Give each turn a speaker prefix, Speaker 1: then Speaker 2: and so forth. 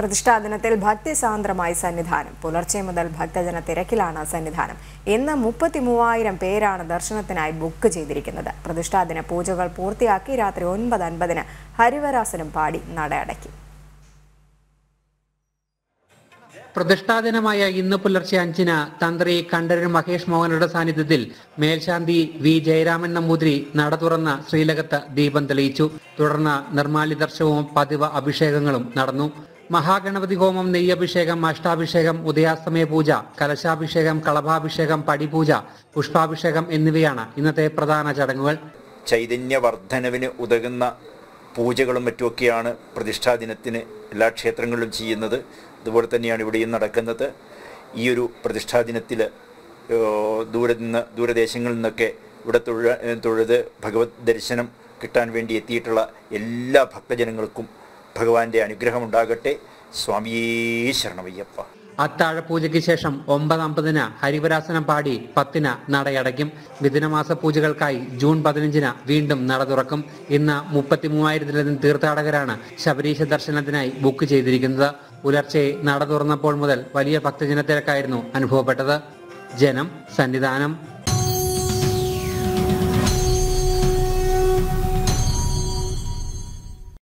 Speaker 1: പ്രതിഷ്ഠാ ദിനത്തിൽ ഭക്തിസാന്ദ്രമായി സന്നിധാനം പുലർച്ചെ മുതൽ ഭക്തജന തിരക്കിലാണ് സന്നിധാനം ഇന്ന് മുപ്പത്തി മൂവായിരം പേരാണ് ദർശനത്തിനായി ബുക്ക് ചെയ്തിരിക്കുന്നത് പ്രതിഷ്ഠാ ദിന പൂജകൾ പൂർത്തിയാക്കി രാത്രി ഒൻപത് അൻപതിന് ഹരിവരാസനം പാടി നട അടയ്ക്കും
Speaker 2: പ്രതിഷ്ഠാദിനമായ ഇന്ന് പുലർച്ചെ അഞ്ചിന് തന്ത്രി കണ്ഠരൻ മഹേഷ് മോഹനയുടെ സാന്നിധ്യത്തിൽ മേൽശാന്തി വി ജയരാമൻ നമ്പൂതിരി നട തുറന്ന് ശ്രീലകത്ത് ദീപം തെളിയിച്ചു തുടർന്ന് നിർമാല്യ ദർശനവും പതിവ് അഭിഷേകങ്ങളും നടന്നു മഹാഗണപതി ഹോമം നെയ്യഭിഷേകം അഷ്ടാഭിഷേകം ഉദയാസ്തമയ പൂജ കലശാഭിഷേകം കളഭാഭിഷേകം പടിപൂജ പുഷ്പാഭിഷേകം എന്നിവയാണ് ഇന്നത്തെ പ്രധാന ചടങ്ങുകൾ
Speaker 3: ചൈതന്യവർദ്ധനവിന് ഉതകുന്ന പൂജകളും മറ്റുമൊക്കെയാണ് പ്രതിഷ്ഠാ ദിനത്തിന് എല്ലാ ക്ഷേത്രങ്ങളിലും ചെയ്യുന്നത് അതുപോലെ തന്നെയാണ് ഇവിടെയും നടക്കുന്നത് ഈ ഒരു പ്രതിഷ്ഠാ ദിനത്തിൽ ദൂരെ നിന്ന് ദൂരദേശങ്ങളിൽ നിന്നൊക്കെ ഇവിടെ തൊഴ തൊഴുത് ഭഗവത് ദർശനം കിട്ടാൻ വേണ്ടി എത്തിയിട്ടുള്ള എല്ലാ ഭക്തജനങ്ങൾക്കും ഭഗവാന്റെ അനുഗ്രഹം ഉണ്ടാകട്ടെ സ്വാമിയേ ശരണമയ്യപ്പ
Speaker 2: അത്താഴപൂജയ്ക്ക് ശേഷം ഒമ്പത് അമ്പതിന് ഹരിവരാസനം പാടി പത്തിന് നടയടയ്ക്കും മിഥുനമാസ പൂജകൾക്കായി ജൂൺ പതിനഞ്ചിന് വീണ്ടും നട തുറക്കും ഇന്ന് മുപ്പത്തി മൂവായിരത്തിലധികം തീർത്ഥാടകരാണ് ശബരീശ ദർശനത്തിനായി ബുക്ക് ചെയ്തിരിക്കുന്നത് പുലർച്ചെ നട തുറന്നപ്പോൾ മുതൽ വലിയ ഭക്തജന തിരക്കായിരുന്നു അനുഭവപ്പെട്ടത് ജനം സന്നിധാനം